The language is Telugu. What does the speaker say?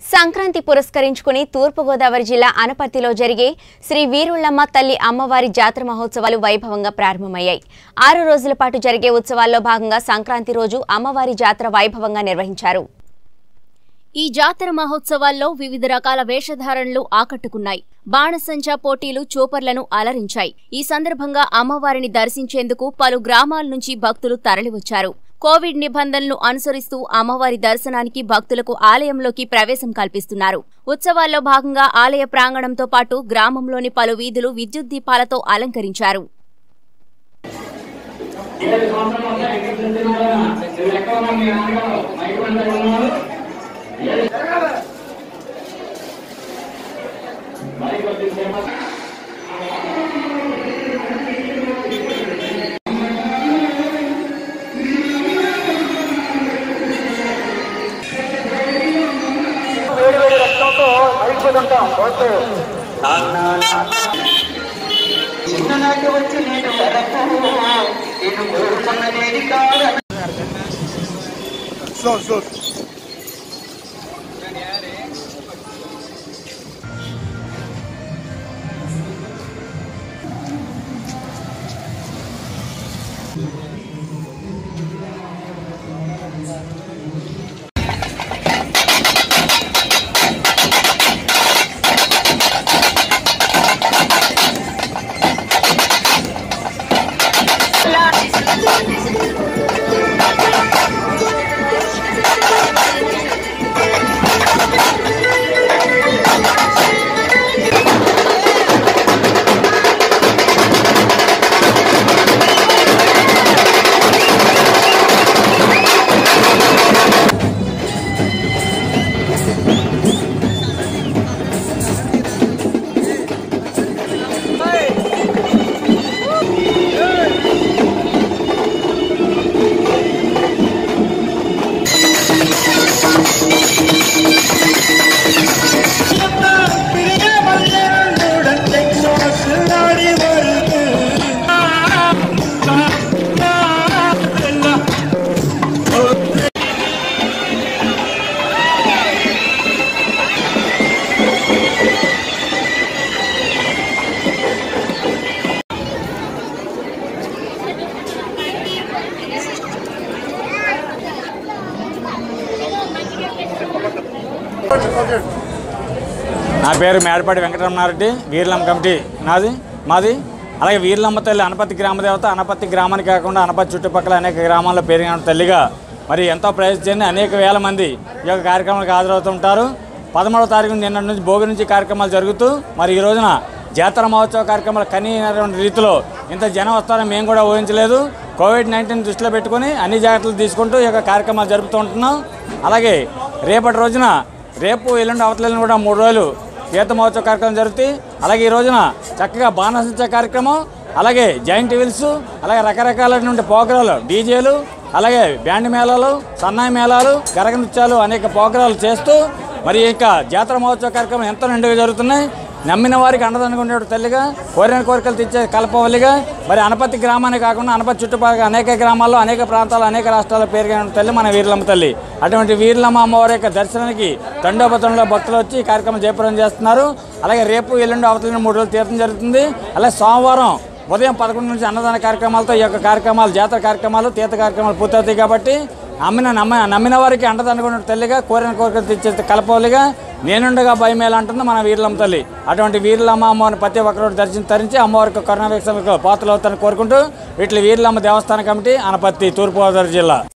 సంక్రాంతి పురస్కరించుకుని తూర్పుగోదావరి జిల్లా అనపర్తిలో జరిగే శ్రీ వీరుళ్ళమ్మ తల్లి అమ్మవారి జాతర మహోత్సవాలు వైభవంగా ప్రారంభమయ్యాయి ఆరు రోజుల పాటు జరిగే ఉత్సవాల్లో భాగంగా సంక్రాంతి రోజు అమ్మవారి జాతర వైభవంగా నిర్వహించారు ఈ జాతర మహోత్సవాల్లో వివిధ రకాల వేషధారణలు ఆకట్టుకున్నాయి బాణసంచా పోటీలు చూపర్లను అలరించాయి ఈ సందర్భంగా అమ్మవారిని దర్శించేందుకు పలు గ్రామాల నుంచి భక్తులు తరలివచ్చారు కోవిడ్ నిబంధనలు అనుసరిస్తూ అమ్మవారి దర్శనానికి భక్తులకు ఆలయంలోకి ప్రవేశం కల్పిస్తున్నారు ఉత్సవాల్లో భాగంగా ఆలయ ప్రాంగణంతో పాటు గ్రామంలోని పలు వీధులు విద్యుత్ దీపాలతో అలంకరించారు వేడి వేడి రక్తంతో అయిపోతుంటాం ఓకే చిన్ననాటి వచ్చి నేను వెనక్కు నేను కోరుకున్నదేది కాదు Slow, slow. నా పేరు మేడపాటి వెంకటరమణారెడ్డి వీర్లమ్మ కమిటీ నాది మాది అలాగే వీర్లమ్మ తల్లి అనపత్తి గ్రామదేవత అనపత్తి గ్రామానికి కాకుండా అనపత్తి చుట్టుపక్కల అనేక గ్రామాల్లో పెరిగిన తల్లిగా మరి ఎంతో ప్రయత్నించి అనేక వేల మంది ఈ యొక్క కార్యక్రమాలకు హాజరవుతుంటారు పదమూడవ తారీఖు నిన్న నుంచి భోగి నుంచి కార్యక్రమాలు జరుగుతూ మరి ఈ రోజున జాతర మహోత్సవ కార్యక్రమాలు కనీనటువంటి రీతిలో ఇంత జనం వస్తారని మేము కూడా ఊహించలేదు కోవిడ్ నైన్టీన్ దృష్టిలో పెట్టుకొని అన్ని జాగ్రత్తలు తీసుకుంటూ ఈ యొక్క కార్యక్రమాలు జరుపుతూ ఉంటున్నాం అలాగే రేపటి రోజున రేపు ఎల్లుండి అవతలని కూడా మూడు రోజులు తీర్థ మహోత్సవ కార్యక్రమం జరుగుతాయి అలాగే ఈ రోజున చక్కగా బాణసంచ కార్యక్రమం అలాగే జాయింట్ వీల్స్ అలాగే రకరకాలైనటువంటి పోగ్రాలు డీజేలు అలాగే బ్యాండ్ మేళాలు సన్నాయి మేళాలు గరగ నృత్యాలు అనేక పోగ్రాలు చేస్తూ మరి ఈ యొక్క జాతర మహోత్సవ కార్యక్రమం ఎంతో నిండుగా జరుగుతున్నాయి నమ్మిన వారికి అండదండగా తల్లిగా కోరిన కోరికలు తెచ్చే కల్పవల్లిగా మరి అనపత్తి గ్రామాన్ని కాకుండా అనపత్తి చుట్టుపక్కల అనేక గ్రామాల్లో అనేక ప్రాంతాల్లో అనేక రాష్ట్రాల్లో పేరుగైన తల్లి మన వీర్లమ్మ తల్లి అటువంటి వీర్లమ్మ అమ్మవారి యొక్క దర్శనానికి తండోపతంలో భక్తులు వచ్చి ఈ కార్యక్రమం జయప్రదం చేస్తున్నారు అలాగే రేపు ఎల్లుండి అవతల మూడు రోజులు తీర్థం జరుగుతుంది అలాగే సోమవారం ఉదయం పదకొండు నుంచి అన్నదాన కార్యక్రమాలతో ఈ యొక్క కార్యక్రమాలు జాతర కార్యక్రమాలు తీర్థ కార్యక్రమాలు పూర్తవుతాయి కాబట్టి నమ్మిన నమ్మ నమ్మిన వారికి అండదండగా తల్లిగా కోరిన కోరికలు తెచ్చే కలపవలిగా నేనుండగా భయమేలా అంటుంది మన వీర్లమ్మ తల్లి అటువంటి వీర్లమ్మ అమ్మవారిని ప్రతి ఒక్కరు దర్శనం తరించి అమ్మవారికి కరుణావేక్షలకు పాత్రలు అవుతారని కోరుకుంటూ వీటి వీర్లమ్మ దేవస్థాన కమిటీ అనపత్తి తూర్పుగోదావరి జిల్లా